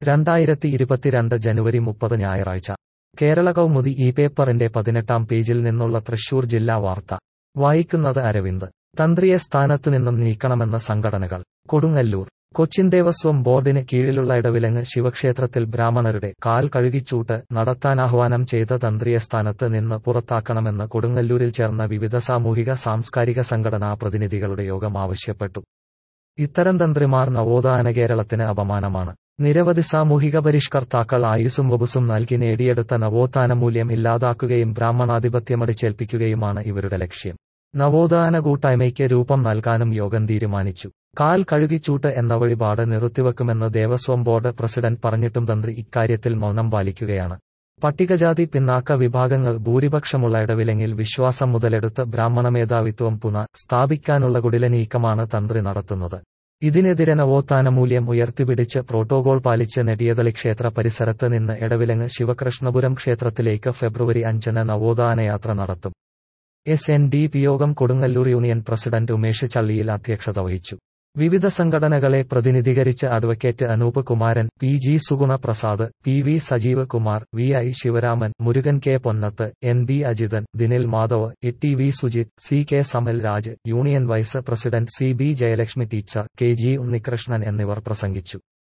രണ്ടായിരത്തി ഇരുപത്തിരണ്ട് ജനുവരി മുപ്പത് ഞായറാഴ്ച കേരള കൗമുദി ഈ പേപ്പറിന്റെ പതിനെട്ടാം പേജിൽ നിന്നുള്ള തൃശൂർ ജില്ലാ വാർത്ത വായിക്കുന്നത് അരവിന്ദ് തന്ത്രിയെ സ്ഥാനത്തു നിന്നും നീക്കണമെന്ന സംഘടനകൾ കൊടുങ്ങല്ലൂർ കൊച്ചിൻ ദേവസ്വം ബോർഡിന് കീഴിലുള്ള ഇടവിലങ്ങ് ശിവക്ഷേത്രത്തിൽ ബ്രാഹ്മണരുടെ കാൽ കഴുകിച്ചൂട്ട് നടത്താൻ ആഹ്വാനം ചെയ്ത തന്ത്രിയെ സ്ഥാനത്ത് നിന്ന് പുറത്താക്കണമെന്ന് കൊടുങ്ങല്ലൂരിൽ ചേർന്ന വിവിധ സാമൂഹിക സാംസ്കാരിക സംഘടനാ പ്രതിനിധികളുടെ യോഗം ആവശ്യപ്പെട്ടു ഇത്തരം തന്ത്രിമാർ നവോത്ഥാന കേരളത്തിന് അപമാനമാണ് നിരവധി സാമൂഹിക പരിഷ്കർത്താക്കൾ ആയുസും വബുസും നൽകി നേടിയെടുത്ത നവോത്ഥാന മൂല്യം ഇല്ലാതാക്കുകയും ബ്രാഹ്മണാധിപത്യമടിച്ചേൽപ്പിക്കുകയുമാണ് ഇവരുടെ ലക്ഷ്യം നവോത്ഥാന കൂട്ടായ്മയ്ക്ക് രൂപം നൽകാനും യോഗം തീരുമാനിച്ചു കാൽ കഴുകിച്ചൂട്ട് എന്ന വഴിപാട് നിർത്തിവെക്കുമെന്ന് ദേവസ്വം ബോർഡ് പ്രസിഡന്റ് പറഞ്ഞിട്ടും തന്ത്രി ഇക്കാര്യത്തിൽ മൗനം പാലിക്കുകയാണ് പട്ടികജാതി പിന്നാക്ക വിഭാഗങ്ങൾ ഭൂരിപക്ഷമുള്ള ഇടവിലെങ്കിൽ വിശ്വാസം മുതലെടുത്ത് ബ്രാഹ്മണ മേധാവിത്വം പുന സ്ഥാപിക്കാനുള്ള കുടില നീക്കമാണ് തന്ത്രി നടത്തുന്നത് ഇതിനെതിരെ നവോത്ഥാന മൂല്യം ഉയർത്തിപ്പിടിച്ച് പ്രോട്ടോകോൾ പാലിച്ച് നെടിയതളി ക്ഷേത്ര പരിസരത്ത് നിന്ന് എടവിലങ്ങ് ശിവകൃഷ്ണപുരം ക്ഷേത്രത്തിലേക്ക് ഫെബ്രുവരി അഞ്ചിന് നവോത്ഥാനയാത്ര നടത്തും എസ് എൻ ഡി പി യോഗം കൊടുങ്ങല്ലൂർ യൂണിയൻ പ്രസിഡന്റ് ഉമേഷ് ചള്ളിയിൽ അധ്യക്ഷത വഹിച്ചു വിവിധ സംഘടനകളെ പ്രതിനിധീകരിച്ച് advocate Anoop Kumaran P G Suguna Prasad P V Sajeev Kumar V I Sivaraman Murugan K Ponnath N B Ajithan Dinil Madhav E T V Sujith C K Samal Raj union vice president C B Jayalakshmi teacher K G Unnikrishnan എന്നിവർ പ്രസംഗിച്ചു